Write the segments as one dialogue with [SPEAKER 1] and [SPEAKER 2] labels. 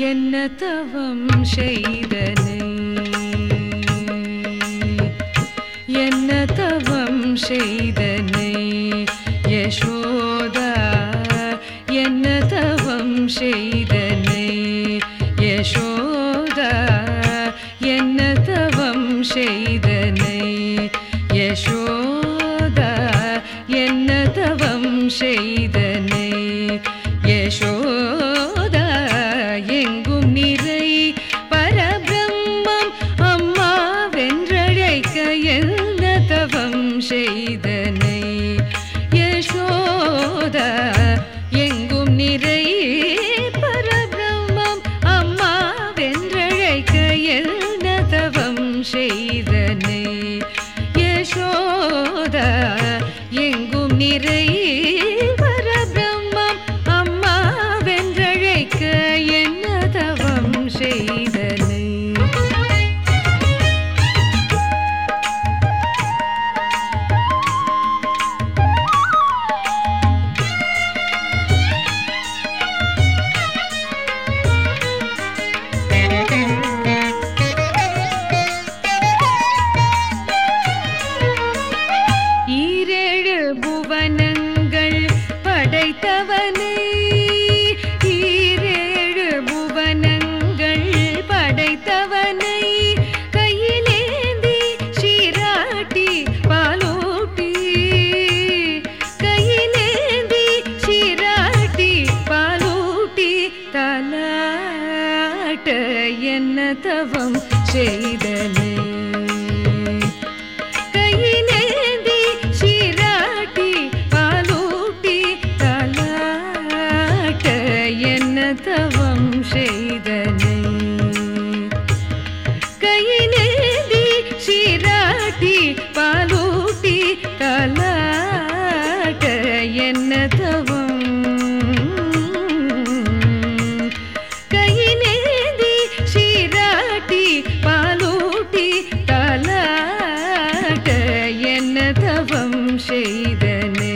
[SPEAKER 1] என்ன தவம் செய்தனை என்ன தவம் செய்தனை யசோதா என்ன தவம் செய்தனை யசோதா என்ன தவம் செய்தனை யசோதா என்ன தவம் செய்தனை யசோதா எங்கும் நிறை பரபிரம்மம் அம்மா வென்றழைக்க என்ன தவம் செய்தனை யசோதா எங்கும் நிறை பரபிரம்மம் அம்மா வென்றழைக்க என்ன தவம் செய்தனை யசோதா எங்கும் நிறை பரபிரம்மம் அம்மா வென்றழைக்க என்ன தவம் செய்தனை ஈரேழு புவனங்கள் படைத்தவனை ஈரேழு புவனங்கள் படைத்தவனை கையிலேந்தி சீராட்டி பாலூட்டி கையிலேந்தி சீராட்டி பாலூட்டி தலாட்ட என்ன தவம் செய்தனை கையிலேந்தி சீராட்டி பாலூட்டி தலாட்ட என்ன தவம் செய்தனை கையிலேந்தி சீராட்டி பாலூட்டி தலாட்ட என்ன தவம் கையிலேந்தி சீராட்டி பாலூட்டி தலாட்ட என்ன தவம் செய்தனே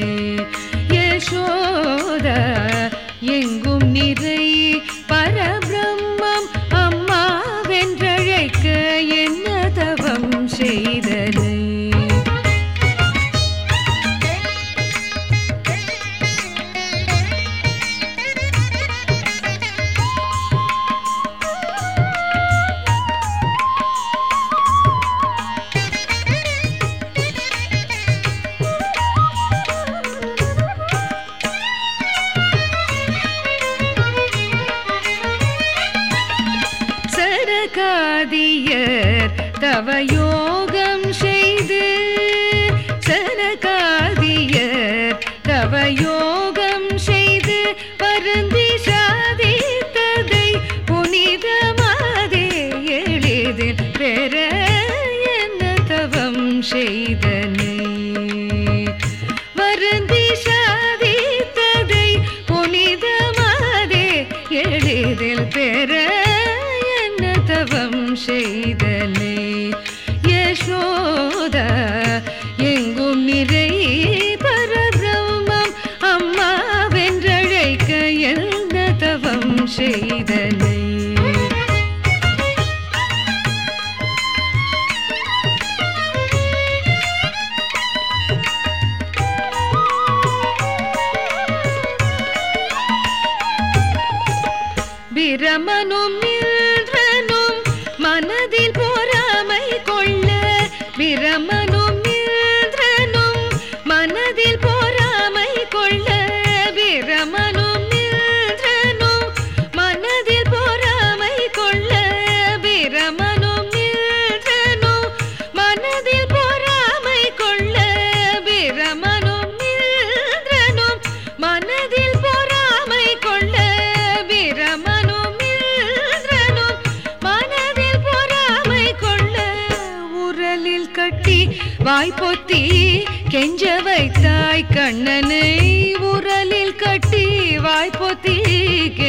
[SPEAKER 1] யசோதா எங்கும் நிறை பரபிரம்மம் அம்மா வென்றழைக்க என்ன தவம் செய்தனை சரகாதியர் தவயோகம் செய்து சரகாதியர் தவயோகம் செய்து பருந்தி சாதித்ததை புனிதமாதே எளிதில் பெற என்ன தவம் செய்தனை வருந்தி சாதித்ததை புனிதமாதே எளிதில் பெற என்ன தவம் செய்தனை யசோதா எங்கும் நிறை பரபிரம்மம் அம்மா வென்றழைக்க என்ன தவம் செய்தனை பிரமனும் இந்திரனும் மனதில் பொறாமை கொள்ள பிரமனும் இந்திரனும் மனதில் பொறாமை கொள்ள பிரமனும் இந்திரனும் மனதில் பொறாமை கொள்ள பிரமனும் இந்திரனும் மனதில் பொறாமை கொள்ள பிரமனும் இந்திரனும் மனதில் பொறாமை கொள்ள பிரமனும் இந்திரனும் மனதில் பொறாமை கொள்ள உரலில் கட்டி வாய்ப்பொத்தி கெஞ்ச வைத்தாய் கண்ணனை உரலில் கட்டி வாய்ப்பொத்தி